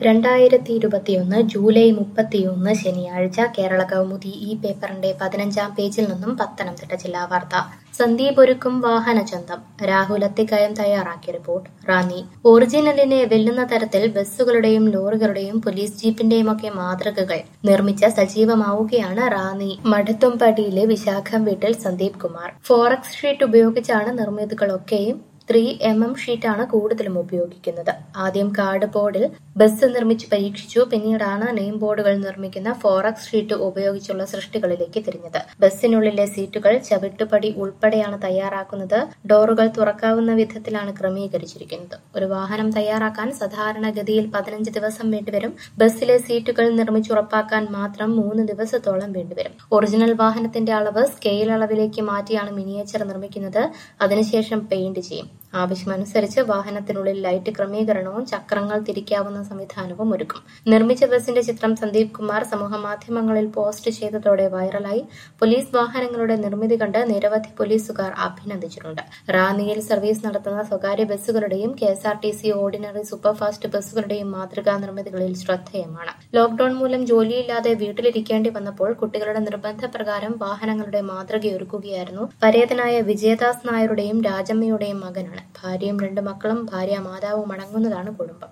രണ്ടായിരത്തി ഇരുപത്തിയൊന്ന് ജൂലൈ മുപ്പത്തിയൊന്ന് ശനിയാഴ്ച കേരള കൗമുദി ഈ പേപ്പറിന്റെ പതിനഞ്ചാം പേജിൽ നിന്നും പത്തനംതിട്ട ജില്ലാ വാർത്ത സന്ദീപ് ഒരുക്കും വാഹനചന്തം രാഹുൽ അത്തിക്കയം തയ്യാറാക്കിയ റിപ്പോർട്ട് റാന്നി ഒറിജിനലിനെ വെല്ലുന്ന തരത്തിൽ ബസ്സുകളുടെയും ലോറികളുടെയും പോലീസ് ജീപ്പിന്റെയുമൊക്കെ മാതൃകകൾ നിർമ്മിച്ച സജീവമാവുകയാണ് റാന്നി മഠത്തുംപടിയിലെ വിശാഖം വീട്ടിൽ സന്ദീപ് കുമാർ ഫോറക്സ് ഷീറ്റ് ഉപയോഗിച്ചാണ് നിർമ്മിതികളൊക്കെയും ത്രീ എം എം ഷീറ്റാണ് കൂടുതലും ഉപയോഗിക്കുന്നത് ആദ്യം കാർഡ് ബോർഡിൽ ബസ് നിർമ്മിച്ച് പരീക്ഷിച്ചു പിന്നീടാണ് നെയിം ബോർഡുകൾ നിർമ്മിക്കുന്ന ഫോറക്സ് ഷീറ്റ് ഉപയോഗിച്ചുള്ള സൃഷ്ടികളിലേക്ക് തിരിഞ്ഞത് ബസ്സിനുള്ളിലെ സീറ്റുകൾ ചവിട്ടുപടി ഉൾപ്പെടെയാണ് തയ്യാറാക്കുന്നത് ഡോറുകൾ തുറക്കാവുന്ന വിധത്തിലാണ് ക്രമീകരിച്ചിരിക്കുന്നത് ഒരു വാഹനം തയ്യാറാക്കാൻ സാധാരണഗതിയിൽ പതിനഞ്ച് ദിവസം വേണ്ടിവരും ബസ്സിലെ സീറ്റുകൾ നിർമ്മിച്ചുറപ്പാക്കാൻ മാത്രം മൂന്ന് ദിവസത്തോളം വേണ്ടിവരും ഒറിജിനൽ വാഹനത്തിന്റെ അളവ് സ്കെയിൽ അളവിലേക്ക് മാറ്റിയാണ് മിനിയേച്ചർ നിർമ്മിക്കുന്നത് അതിനുശേഷം പെയിന്റ് ചെയ്യും ആവശ്യമനുസരിച്ച് വാഹനത്തിനുള്ളിൽ ലൈറ്റ് ക്രമീകരണവും ചക്രങ്ങൾ തിരിക്കാവുന്ന സംവിധാനവും ഒരുക്കും നിർമ്മിച്ച ബസിന്റെ ചിത്രം സന്ദീപ് കുമാർ സമൂഹമാധ്യമങ്ങളിൽ പോസ്റ്റ് ചെയ്തതോടെ വൈറലായി പോലീസ് വാഹനങ്ങളുടെ നിർമ്മിതി കണ്ട് നിരവധി പോലീസുകാർ അഭിനന്ദിച്ചിട്ടുണ്ട് റാന്നിയിൽ സർവീസ് നടത്തുന്ന സ്വകാര്യ ബസ്സുകളുടെയും K S R T C ordinary superfast ബസ്സുകളുടെയും മാതൃകാ നിർമ്മിതികളിൽ ശ്രദ്ധേയമാണ് ലോക്ഡൌൺ മൂലം ജോലിയില്ലാതെ വീട്ടിലിരിക്കേണ്ടി വന്നപ്പോൾ കുട്ടികളുടെ നിർബന്ധപ്രകാരം വാഹനങ്ങളുടെ മാതൃകയൊരുക്കുകയായിരുന്നു പരേതനായ വിജയദാസ് നായരുടെയും രാജമ്മയുടെയും മകനാണ് ഭാര്യയും രണ്ട് മക്കളും ഭാര്യ മാതാവും അടങ്ങുന്നതാണ് കുടുംബം